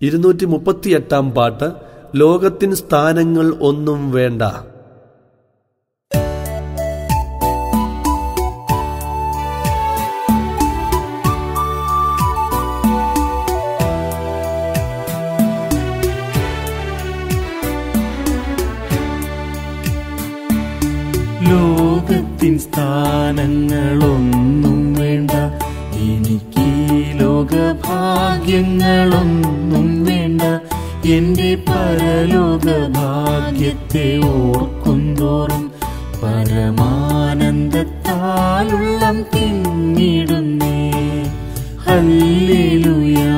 ഇരുന്നൂറ്റി മുപ്പത്തിയെട്ടാം പാട്ട് ലോകത്തിൻ സ്ഥാനങ്ങൾ ഒന്നും വേണ്ട ലോകത്തിൻ സ്ഥാനങ്ങളൊന്നും വേണ്ട എനിക്ക് ഈ ലോകഭാഗ്യങ്ങളൊന്നും വേണ്ട എന്റെ പരലോക ഭാഗ്യത്തെ ഓർക്കുന്തോറും പരമാനന്ദത്താലുള്ളം തിങ്ങിടുന്നേ ഹല്ലേലൂയാ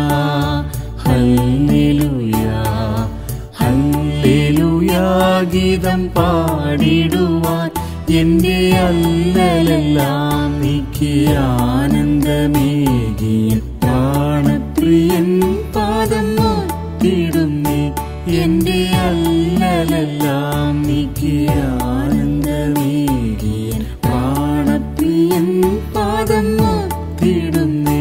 ഹല്ലേലൂയാ ഹല്ലേലൂയാ ഗീതം പാടിടുവാൻ എന്റെ അല്ലലെല്ലാം നീക്കി ആനന്ദമേകിയ പ്രാണപ്രിയൻ പാദം നോക്കിടുന്നേ എന്റെ അല്ലലെല്ലാം നീക്കി ആനന്ദമേകിയ പ്രാണപ്രിയൻ പാദം നോക്കിടുന്നേ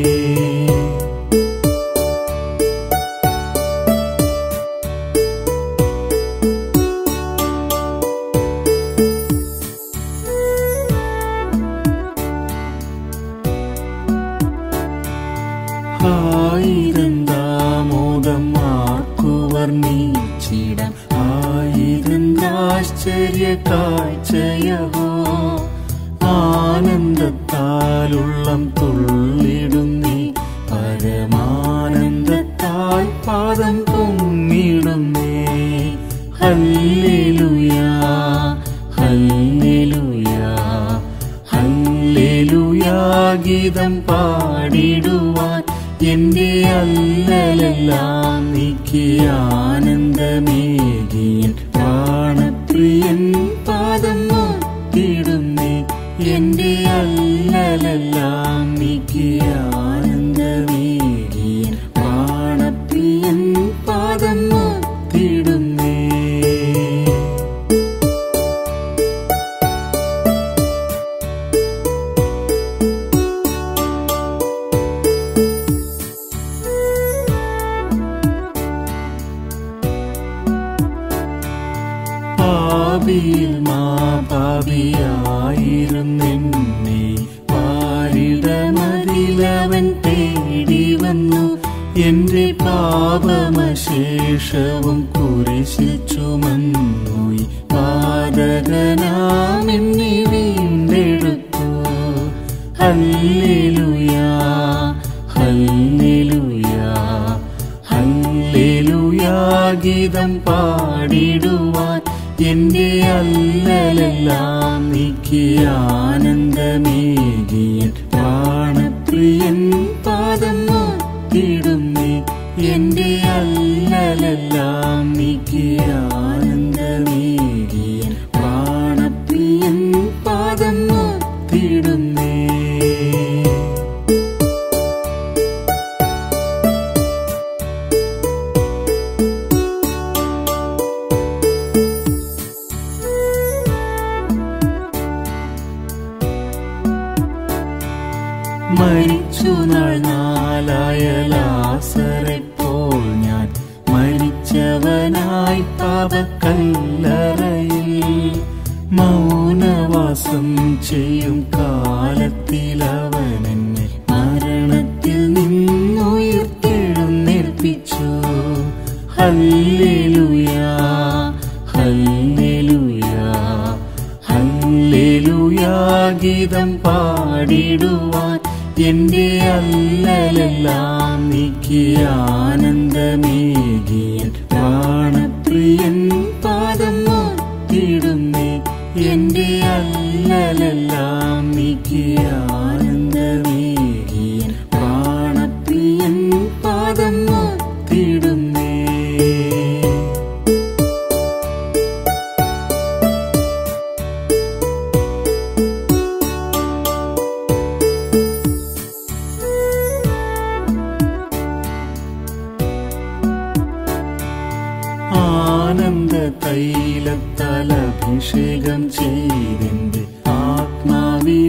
ആയിരന്താമോദം ആർക്കു വർണ്ണിച്ചിടാം ആയിരന്താശ്ചര്യ കാഴ്ചയഹോ ആനന്ദത്താലുള്ളം തുള്ളിടുന്നേ പരമാനന്ദത്താൽ പാദം പൊങ്ങിടുന്നേ ഹല്ലേലൂയാ ഹല്ലേലൂയാ ഹല്ലേലൂയാ ഗീതം പാടിടുവാൻ എന്റെ അല്ലലെല്ലാം നീക്കി ആനന്ദമേകിയൻ പ്രാണപ്രിയൻ പാദം നോക്കിടുന്നേ എന്റെ അല്ലലെല്ലാം നീക്കി ആനന്ദമേകിയൻ പ്രാണപ്രിയൻ പാദം നോക്കിടുന്നേ പാപിയിൽ മാ പാപിയായിരുന്നെന്നെ പാരിടമതിലവൻ തേടി വന്നു എന്റെ പാപമശേഷവും കുരിശിൽ ചുമന്നുയി പാതകനാം എന്നെ വീണ്ടെടുത്തു ഹല്ലേലൂയാ ഹല്ലേലൂയാ ഹല്ലേലൂയാ ഗീതം പാടിടുവാൻ എന്റെ അല്ലലെല്ലാം നീക്കി ആനന്ദമേകിയൻ പ്രാണപ്രിയൻ പാദം നോക്കിടുന്നേ എന്റെ അല്ലലെല്ലാം നീക്കി ആനന്ദമേകിയൻ പ്രാണപ്രിയൻ പാദം നോക്കിടുന്നേ മരിച്ചു നാൾ നാലായ ലാസറെപ്പോൾ ഞാൻ മരിച്ചവനായി പാപക്കല്ലറയിൽ മൗനവാസം ചെയ്യും കാലത്തിൽ അവൻ എന്നെ മരണത്തിൽ നിന്നുയർത്തെഴുന്നേൽപ്പിച്ചു ഹല്ലേലൂയാ ഹല്ലേലൂയാ ഹല്ലേലൂയാ ഗീതം പാടിടുവാൻ എന്റെ അല്ലലെല്ലാം നീക്കി ആനന്ദമേകിയൻ പ്രാണപ്രിയൻ പാദം നോക്കിടുന്നേ എന്റെ അല്ലലെല്ലാം നീക്കി ആനന്ദമേകിയൻ പ്രാണപ്രിയൻ പാദം നോക്കിടുന്നേ ആനന്ദ തൈലത്താൽ അഭിഷേകം ചെയ്തെന്റെ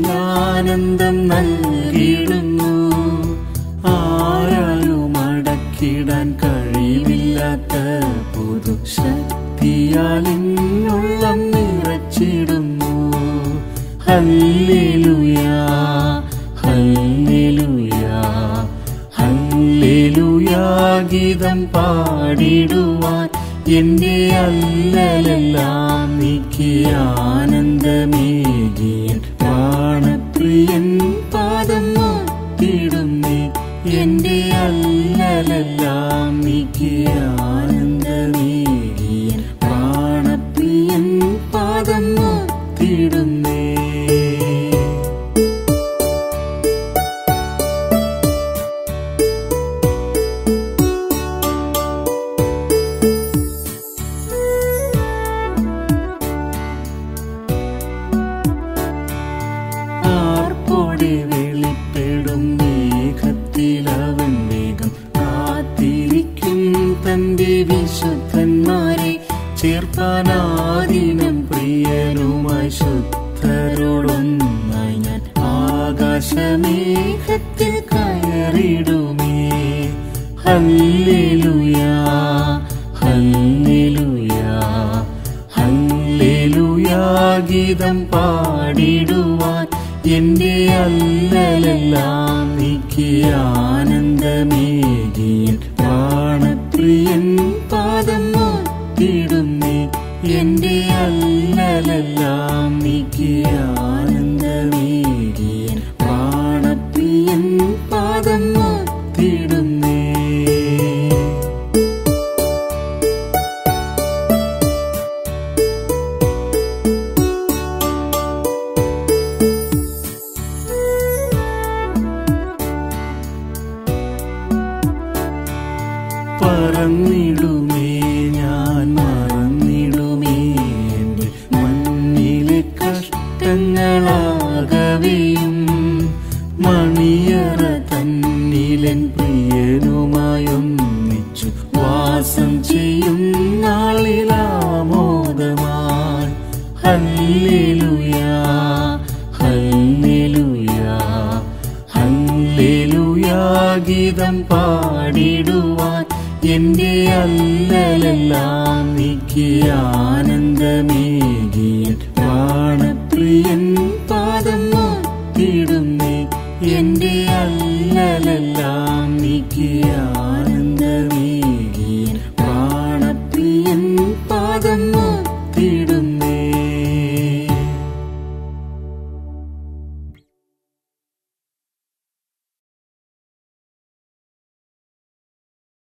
ആത്മാവിലാനന്ദം നൽകിയിടുന്നു ആരാലും അടക്കി വാക്കിടാൻ കഴിവില്ലാത്ത പുതു ശക്തിയാൽ എന്നുള്ളം നിറച്ചിടുന്നു ഹല്ലേലൂയാ ഹല്ലേലൂയാ ഹല്ലേലൂയാ ഗീതം പാടിടുവാൻ എന്റെ അല്ലലെല്ലാം നീക്കി ആനന്ദമേകിയൻ പ്രാണപ്രിയൻ പാദം നോക്കിടുന്നേ എന്റെ അല്ലലെല്ലാം നീക്കി ആനന്ദമേകിയൻ പ്രാണപ്രിയൻ പാദം നോക്കിടുന്നേ ആർപ്പോടെ വെളിപ്പെടും മേഘത്തിലവൻ വേഗം കാത്തിരിക്കും തന്റെ വിശുദ്ധന്മാരെ ചേർപ്പാനാദിനം പ്രിയനുമായി ശുദ്ധരോടൊന്നായി ഞാൻ ആകാശമേഘത്തിൽ കയറിടുമേ ഹല്ലേലൂയാ ഹല്ലേലൂയാ ഹല്ലേലൂയാ ഗീതം പാടിടുവാൻ എന്റെ അല്ലലെല്ലാം നീക്കി ആനന്ദമേകിയൻ പ്രാണപ്രിയൻ പാദം നോക്കിടുന്നേ എന്റെ അല്ലലെല്ലാം നീക്കി ആനന്ദമേകിയൻ പ്രാണപ്രിയൻ പാദം നോക്കിടുന്നേ പറന്നിടുമേ ഞാൻ മറന്നിടുമേ എൻ്റെ മണ്ണിലെ കഷ്ടങ്ങളാകവെയും മണിയറ തന്നിലൻ പ്രിയനുമായൊന്നിച്ചു വാസം ചെയ്യും നാളിലാമോദമായി ഹല്ലേലൂയാ ഹല്ലേലൂയാ ഹല്ലേലൂയാ ഗീതം പാടിടുവാൻ എന്റെ അല്ലലെല്ലാം നീക്കി ആനന്ദമേകിയൻ പ്രാണപ്രിയൻ പാദം